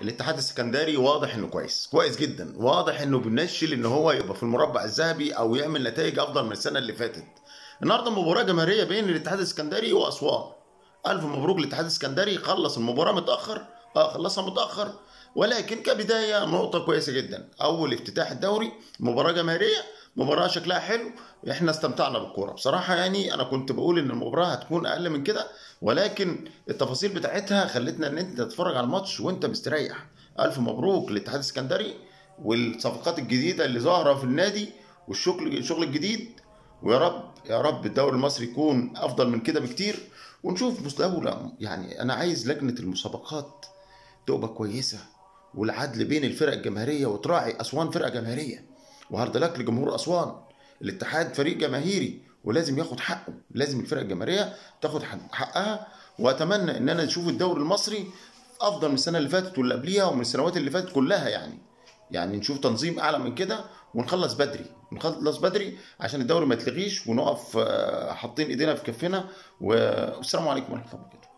الاتحاد السكندري واضح انه كويس كويس جدا واضح انه بينشل ان هو يبقى في المربع الذهبي او يعمل نتائج افضل من السنه اللي فاتت النهارده مباراه جماهيريه بين الاتحاد السكندري واسوان الف مبروك للاتحاد السكندري خلص المباراه متاخر اه خلصها متاخر ولكن كبدايه نقطه كويسه جدا اول افتتاح الدوري مباراه جماهيريه مباراه شكلها حلو احنا استمتعنا بالكوره بصراحه يعني انا كنت بقول ان المباراه هتكون اقل من كده ولكن التفاصيل بتاعتها خلتنا ان انت تتفرج على الماتش وانت مستريح الف مبروك للاتحاد السكندري والصفقات الجديده اللي ظاهره في النادي والشغل الشغل الجديد ويا رب يا رب الدوري المصري يكون افضل من كده بكتير ونشوف مستوى يعني انا عايز لجنه المسابقات تبقى كويسه والعدل بين الفرق الجماهيريه وتراعي اسوان فرقه جماهيريه وهارد لك لجمهور اسوان الاتحاد فريق جماهيري ولازم ياخد حقه لازم الفرق الجماهيريه تاخد حقها واتمنى ان انا اشوف الدوري المصري افضل من السنه اللي فاتت واللي قبليها ومن السنوات اللي فاتت كلها يعني يعني نشوف تنظيم اعلى من كده ونخلص بدري نخلص بدري عشان الدوري ما يتلغيش ونقف حاطين ايدينا في كفنا والسلام عليكم ورحمه الله وبركاته